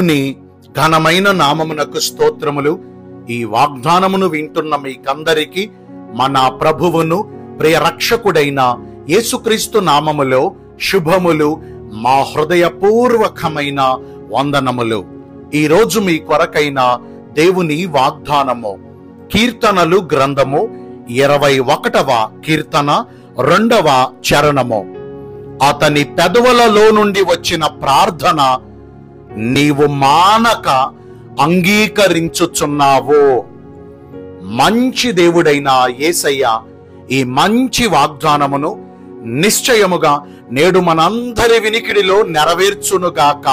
దేవుని ఘనమైన నామమునకు స్తోత్రములు ఈ వాగ్దానమును వింటున్న మీకందరికీ మన ప్రభువును ప్రియ రక్షకుడైన యేసుక్రీస్తు నామములో శుభములు మా హృదయపూర్వకమైన వందనములు ఈ రోజు మీ కొరకైన దేవుని వాగ్దానము కీర్తనలు గ్రంథము ఇరవై ఒకటవ కీర్తన రెండవ చరణము అతని పెదవులలో నుండి వచ్చిన ప్రార్థన నీవు మానక అంగీకరించుచున్నావు మంచి దేవుడైన యేసయ్య ఈ మంచి వాగ్దానమును నిశ్చయముగా నేడు మనందరి వినికిడిలో నెరవేర్చునుగాక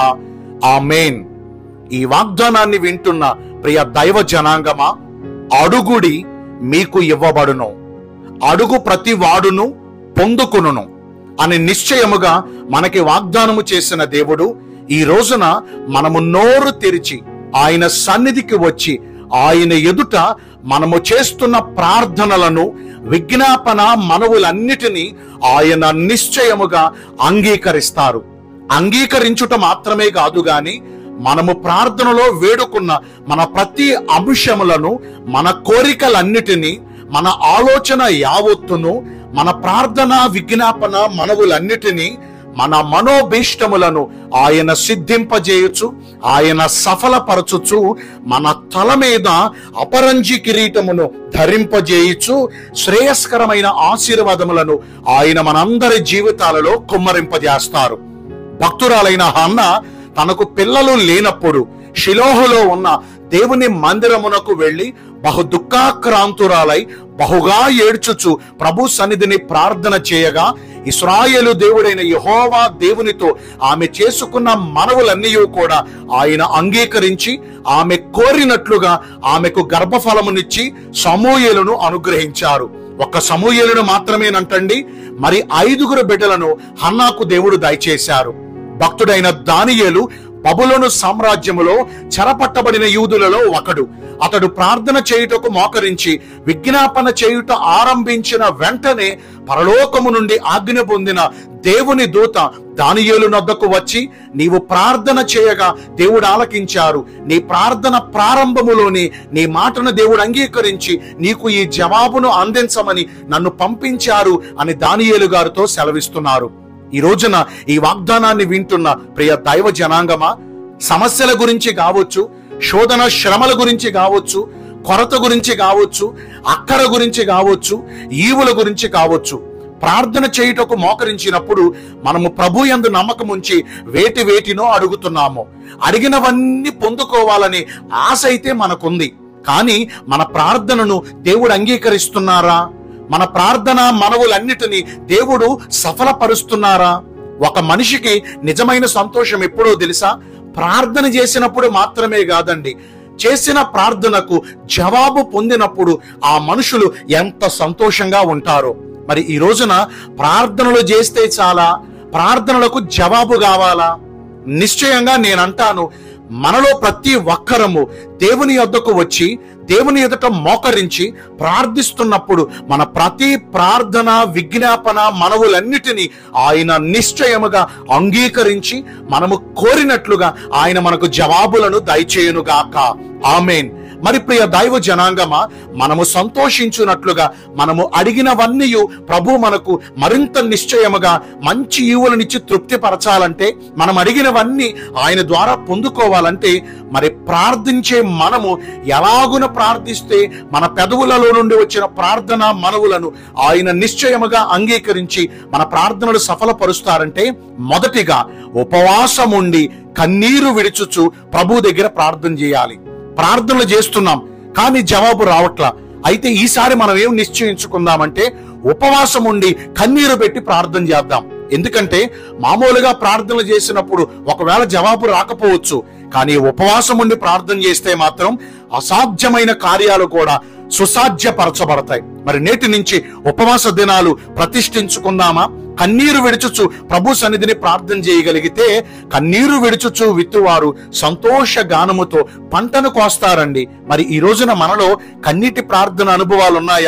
ఆమేన్ ఈ వాగ్దానాన్ని వింటున్న ప్రియ దైవ జనాంగమా అడుగుడి మీకు ఇవ్వబడును అడుగు ప్రతి వాడును పొందుకును అని నిశ్చయముగా మనకి వాగ్దానము చేసిన దేవుడు ఈ రోజున మనము నోరు తెరిచి ఆయన సన్నిధికి వచ్చి ఆయన ఎదుట మనము చేస్తున్న ప్రార్థనలను విజ్ఞాపన మనవులన్నిటినీ ఆయన నిశ్చయముగా అంగీకరిస్తారు అంగీకరించుట మాత్రమే కాదు గాని మనము ప్రార్థనలో వేడుకున్న మన ప్రతి అంశములను మన కోరికలన్నిటినీ మన ఆలోచన యావత్తును మన ప్రార్థన విజ్ఞాపన మనవులన్నిటినీ మన మనోభీష్టములను ఆయన సిద్ధింపజేయచ్చు ఆయన సఫలపరచుచు మన తల మీద అపరంజి కిరీటమును ధరింపజేయచ్చు శ్రేయస్కరమైన ఆశీర్వాదములను ఆయన మనందరి జీవితాలలో కుమ్మరింపజేస్తారు భక్తురాలైన హన్న తనకు పిల్లలు లేనప్పుడు షిలోహులో ఉన్న దేవుని మందిరమునకు వెళ్లి బహు దుఃఖాక్రాంతురాలై బహుగా ఏడ్చుచు ప్రభు సన్నిధిని ప్రార్థన చేయగా ఇస్రాయేలు దేవుడైన యహోవా దేవునితో ఆమె చేసుకున్న మనవులన్నీ కూడా ఆయన అంగీకరించి ఆమె కోరినట్లుగా ఆమెకు గర్భఫలమునిచ్చి సమూయేలును అనుగ్రహించారు ఒక్క సమూయేలును మాత్రమేనంటండి మరి ఐదుగురు బిడ్డలను హన్నాకు దేవుడు దయచేశారు భక్తుడైన దానియేలు బబులోను సామ్రాజ్యములో చెరపట్టబడిన యూదులలో ఒకడు అతడు ప్రార్థన చేయుటకు మోకరించి విజ్ఞాపన చేయుట ఆరంభించిన వెంటనే పరలోకము నుండి ఆజ్ఞ పొందిన దేవుని దూత దానియేలు నొద్దకు వచ్చి నీవు ప్రార్థన చేయగా దేవుడు ఆలకించారు నీ ప్రార్థన ప్రారంభములోని నీ మాటను దేవుడు అంగీకరించి నీకు ఈ జవాబును అందించమని నన్ను పంపించారు అని దానియేలు గారితో సెలవిస్తున్నారు ఈ రోజున ఈ వాగ్దానాన్ని వింటున్న ప్రియ దైవ జనాంగమా సమస్యల గురించి కావచ్చు శోధన శ్రమల గురించి కావచ్చు కొరత గురించి కావచ్చు అక్కర గురించి కావచ్చు ఈవుల గురించి కావచ్చు ప్రార్థన చేయుటకు మోకరించినప్పుడు మనము ప్రభు యందు నమ్మకం ఉంచి వేటి వేటినో అడుగుతున్నాము అడిగినవన్నీ పొందుకోవాలని ఆశ అయితే మనకుంది కానీ మన ప్రార్థనను దేవుడు అంగీకరిస్తున్నారా మన ప్రార్థన మనవులన్నిటినీ దేవుడు సఫలపరుస్తున్నారా ఒక మనిషికి నిజమైన సంతోషం ఎప్పుడో తెలుసా ప్రార్థన చేసినప్పుడు మాత్రమే కాదండి చేసిన ప్రార్థనకు జవాబు పొందినప్పుడు ఆ మనుషులు ఎంత సంతోషంగా ఉంటారో మరి ఈ రోజున ప్రార్థనలు చేస్తే చాలా ప్రార్థనలకు జవాబు కావాలా నిశ్చయంగా నేనంటాను మనలో ప్రతి ఒక్కరము దేవుని యొద్దకు వచ్చి దేవుని ఎదుట మోకరించి ప్రార్థిస్తున్నప్పుడు మన ప్రతి ప్రార్థన విజ్ఞాపన మనవులన్నిటినీ ఆయన నిశ్చయముగా అంగీకరించి మనము కోరినట్లుగా ఆయన మనకు జవాబులను దయచేయునుగాక ఆమెన్ మరి ప్రియ దైవ జనాంగమా మనము సంతోషించున్నట్లుగా మనము అడిగినవన్నీ ప్రభు మనకు మరింత నిశ్చయముగా మంచి ఈవులనిచ్చి తృప్తిపరచాలంటే మనం అడిగినవన్నీ ఆయన ద్వారా పొందుకోవాలంటే మరి ప్రార్థించే మనము ఎలాగున ప్రార్థిస్తే మన పెదవులలో నుండి వచ్చిన ప్రార్థన మనవులను ఆయన నిశ్చయముగా అంగీకరించి మన ప్రార్థనలు సఫలపరుస్తారంటే మొదటిగా ఉపవాసం ఉండి కన్నీరు విడుచుచు ప్రభు దగ్గర ప్రార్థన చేయాలి ప్రార్థనలు చేస్తున్నాం కానీ జవాబు రావట్లా అయితే ఈసారి మనం ఏం నిశ్చయించుకుందామంటే ఉపవాసం ఉండి కన్నీరు పెట్టి ప్రార్థన చేద్దాం ఎందుకంటే మామూలుగా ప్రార్థనలు చేసినప్పుడు ఒకవేళ జవాబు రాకపోవచ్చు కానీ ఉపవాసం ఉండి ప్రార్థన చేస్తే మాత్రం అసాధ్యమైన కార్యాలు కూడా సుసాధ్యపరచబడతాయి మరి నేటి నుంచి ఉపవాస దినాలు ప్రతిష్ఠించుకుందామా కన్నీరు విడుచుచు ప్రభు సన్నిధిని ప్రార్థన చేయగలిగితే కన్నీరు విడుచుచు విత్తువారు సంతోష గానముతో పంటను కోస్తారండి మరి ఈ రోజున మనలో కన్నీటి ప్రార్థన అనుభవాలు ఉన్నాయా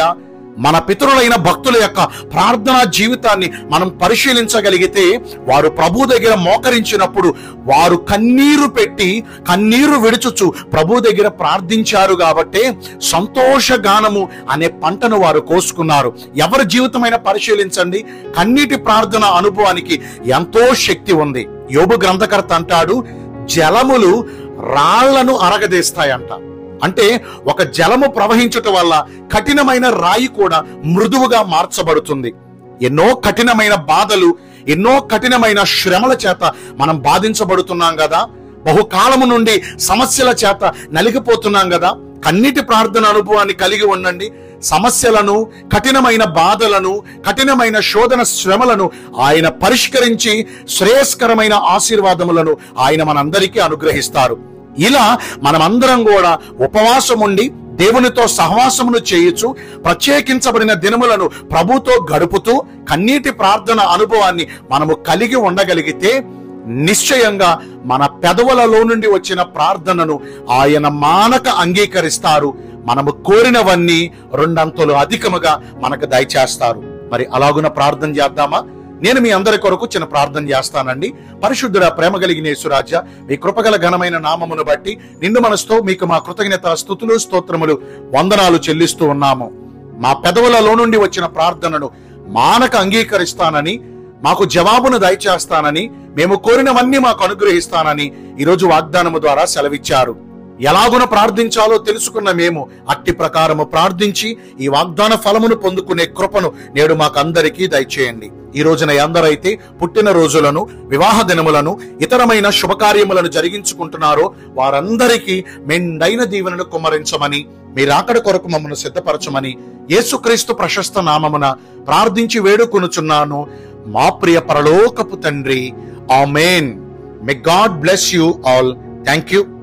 మన పితరులైన భక్తుల యొక్క ప్రార్థనా జీవితాన్ని మనం పరిశీలించగలిగితే వారు ప్రభు దగ్గర మోకరించినప్పుడు వారు కన్నీరు పెట్టి కన్నీరు విడుచుచు ప్రభు దగ్గర ప్రార్థించారు కాబట్టే సంతోష గానము అనే పంటను వారు కోసుకున్నారు ఎవరి జీవితమైన పరిశీలించండి కన్నీటి ప్రార్థన అనుభవానికి ఎంతో శక్తి ఉంది యోబు గ్రంథకర్త అంటాడు జలములు రాళ్లను అరగదీస్తాయంట అంటే ఒక జలము ప్రవహించటం వల్ల కఠినమైన రాయి కూడా మృదువుగా మార్చబడుతుంది ఎన్నో కఠినమైన బాధలు ఎన్నో కఠినమైన శ్రమల చేత మనం బాధించబడుతున్నాం కదా బహుకాలము నుండి సమస్యల చేత నలిగిపోతున్నాం కదా కన్నిటి ప్రార్థన అనుభవాన్ని కలిగి ఉండండి సమస్యలను కఠినమైన బాధలను కఠినమైన శోధన శ్రమలను ఆయన పరిష్కరించి శ్రేయస్కరమైన ఆశీర్వాదములను ఆయన మనందరికీ అనుగ్రహిస్తారు ఇలా మనమందరం కూడా ఉపవాసం ఉండి దేవునితో సహవాసమును చేయొచ్చు ప్రత్యేకించబడిన దినములను ప్రభుతో గడుపుతూ కన్నీటి ప్రార్థన అనుభవాన్ని మనము కలిగి ఉండగలిగితే నిశ్చయంగా మన పెదవులలో నుండి వచ్చిన ప్రార్థనను ఆయన మానక అంగీకరిస్తారు మనము కోరినవన్నీ రెండంతలు అధికముగా మనకు దయచేస్తారు మరి అలాగున ప్రార్థన చేద్దామా నేను మీ అందరి కొరకు చిన్న ప్రార్థన చేస్తానండి పరిశుద్ధుడ ప్రేమ కలిగిన యేసురాజా మీ కృపగల ఘనమైన నామమును బట్టి నిండు మనసుతో మీకు మా కృతజ్ఞత స్థుతులు స్తోత్రములు వందనాలు చెల్లిస్తూ ఉన్నాము మా పెదవులలో నుండి వచ్చిన ప్రార్థనను మానక అంగీకరిస్తానని మాకు జవాబును దయచేస్తానని మేము కోరినవన్నీ మాకు అనుగ్రహిస్తానని ఈరోజు వాగ్దానము ద్వారా సెలవిచ్చారు ఎలాగున ప్రార్థించాలో తెలుసుకున్న మేము అట్టి ప్రకారము ప్రార్థించి ఈ వాగ్దాన ఫలమును పొందుకునే కృపను నేడు మాకందరికీ దయచేయండి ఈ రోజున ఎందరైతే పుట్టిన రోజులను వివాహ దినములను ఇతరమైన శుభకార్యములను జరిగించుకుంటున్నారో వారందరికీ మెండైన దీవెనను కుమ్మరించమని మీ రాకడ కొరకు మమ్మల్ని సిద్ధపరచమని యేసుక్రీస్తు ప్రశస్త నామమున ప్రార్థించి వేడుకొనుచున్నాను మా ప్రియ పరలోకపు తండ్రి amen may God bless you all thank you